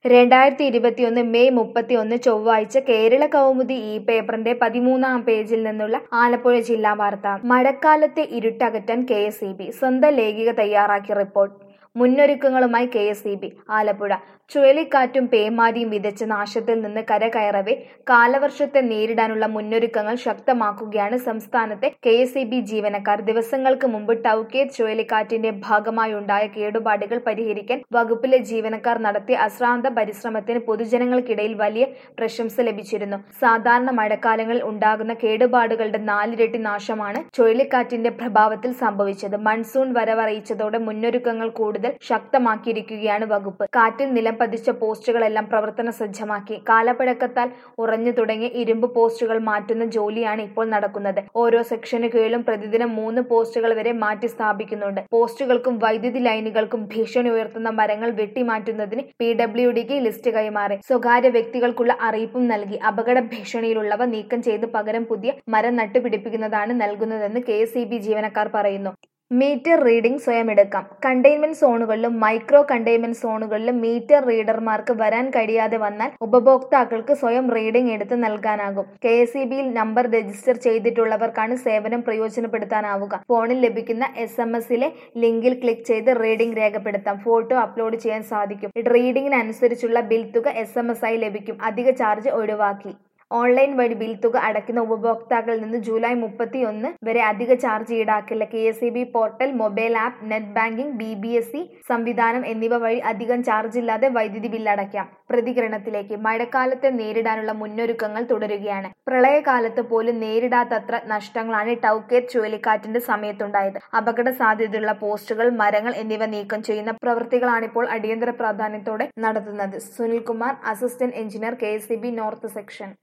രണ്ടായിരത്തി ഇരുപത്തിയൊന്ന് മെയ് മുപ്പത്തിയൊന്ന് ചൊവ്വാഴ്ച കേരള കൗമുദി ഈ പേപ്പറിന്റെ പതിമൂന്നാം പേജിൽ നിന്നുള്ള ആലപ്പുഴ ജില്ലാ വാർത്ത മഴക്കാലത്തെ ഇരുട്ടകറ്റാൻ കെ എസ് ഇ ബി സ്വന്തം ലേഖിക തയ്യാറാക്കിയ റിപ്പോർട്ട് മുന്നൊരുക്കങ്ങളുമായി K S E B Alappuzha ചുഴലിക്കാറ്റും പേമാരിയും വിതച്ച നാശത്തിൽ നിന്ന് കരകയറവെ കാലവർഷത്തെ നേരിടാനുള്ള മുന്നൊരുക്കങ്ങൾ ശക്തമാക്കുകയാണ് സംസ്ഥാനത്തെ കെ എസ് ഇ ബി ജീവനക്കാർ ദിവസങ്ങൾക്ക് മുമ്പ് ടൌക്കേത് ചുഴലിക്കാറ്റിന്റെ ഭാഗമായുണ്ടായ കേടുപാടുകൾ പരിഹരിക്കാൻ വകുപ്പിലെ ജീവനക്കാർ നടത്തിയ അശ്രാന്ത പരിശ്രമത്തിന് പൊതുജനങ്ങൾക്കിടയിൽ വലിയ പ്രശംസ ലഭിച്ചിരുന്നു സാധാരണ മഴക്കാലങ്ങളിൽ ഉണ്ടാകുന്ന കേടുപാടുകളുടെ നാലിരട്ടി നാശമാണ് ചുഴലിക്കാറ്റിന്റെ പ്രഭാവത്തിൽ സംഭവിച്ചത് മൺസൂൺ വരവറിയിച്ചതോടെ മുന്നൊരുക്കങ്ങൾ കൂടുതൽ ശക്തമാക്കിയിരിക്കുകയാണ് വകുപ്പ് കാറ്റിൽ നിലം പതിച്ച പോസ്റ്റുകളെല്ലാം പ്രവർത്തന സജ്ജമാക്കി കാലപ്പഴക്കത്താൽ ഉറഞ്ഞു തുടങ്ങിയ ഇരുമ്പ് പോസ്റ്റുകൾ മാറ്റുന്ന ജോലിയാണ് ഇപ്പോൾ നടക്കുന്നത് ഓരോ സെക്ഷനുകളിലും പ്രതിദിനം മൂന്ന് പോസ്റ്റുകൾ വരെ മാറ്റി സ്ഥാപിക്കുന്നുണ്ട് പോസ്റ്റുകൾക്കും വൈദ്യുതി ലൈനുകൾക്കും ഭീഷണി ഉയർത്തുന്ന മരങ്ങൾ വെട്ടിമാറ്റുന്നതിന് പി ഡബ്ല്യു ഡിക്ക് ലിസ്റ്റ് കൈമാറി സ്വകാര്യ വ്യക്തികൾക്കുള്ള അറിയിപ്പും നൽകി അപകട ഭീഷണിയിലുള്ളവ നീക്കം ചെയ്ത് പകരം പുതിയ മരം നട്ടുപിടിപ്പിക്കുന്നതാണ് നൽകുന്നതെന്ന് കെ ജീവനക്കാർ പറയുന്നു മീറ്റർ റീഡിംഗ് സ്വയം എടുക്കാം കണ്ടെയ്ൻമെന്റ് സോണുകളിലും മൈക്രോ കണ്ടെയ്ൻമെന്റ് സോണുകളിലും മീറ്റർ റീഡർമാർക്ക് വരാൻ കഴിയാതെ വന്നാൽ ഉപഭോക്താക്കൾക്ക് സ്വയം റീഡിംഗ് എടുത്ത് നൽകാനാകും കെ എസ് ഇ ബിയിൽ നമ്പർ രജിസ്റ്റർ ചെയ്തിട്ടുള്ളവർക്കാണ് സേവനം പ്രയോജനപ്പെടുത്താനാവുക ഫോണിൽ ലഭിക്കുന്ന എസ് എം എസിലെ ലിങ്കിൽ ക്ലിക്ക് ചെയ്ത് റീഡിംഗ് രേഖപ്പെടുത്താം ഫോട്ടോ അപ്ലോഡ് ചെയ്യാൻ സാധിക്കും റീഡിംഗിനനുസരിച്ചുള്ള ബിൽ തുക എസ് എം എസ് ആയി ലഭിക്കും അധിക ചാർജ് ഒഴിവാക്കി ഓൺലൈൻ വഴി ബിൽ തുക അടയ്ക്കുന്ന ഉപഭോക്താക്കളിൽ നിന്ന് ജൂലൈ മുപ്പത്തിയൊന്ന് വരെ അധിക ചാർജ് ഈടാക്കില്ല K S E B portal mobile app net banking B B S C സംവിധാനം എന്നിവ വഴി അധികം ചാർജ് ഇല്ലാതെ വൈദ്യുതി ബിൽ അടയ്ക്കാം പ്രതികരണത്തിലേക്ക് മഴക്കാലത്തെ നേരിടാനുള്ള മുന്നൊരുക്കങ്ങൾ തുടരുകയാണ് പ്രളയകാലത്ത് പോലും നേരിടാത്തത്ര നഷ്ടങ്ങളാണ് ടൌക്കേറ്റ് ചുഴലിക്കാറ്റിന്റെ സമയത്തുണ്ടായത് അപകട സാധ്യതയുള്ള പോസ്റ്റുകൾ മരങ്ങൾ എന്നിവ നീക്കം ചെയ്യുന്ന പ്രവൃത്തികളാണിപ്പോൾ അടിയന്തര പ്രാധാന്യത്തോടെ നടത്തുന്നത് Sunilkumar assistant engineer K north section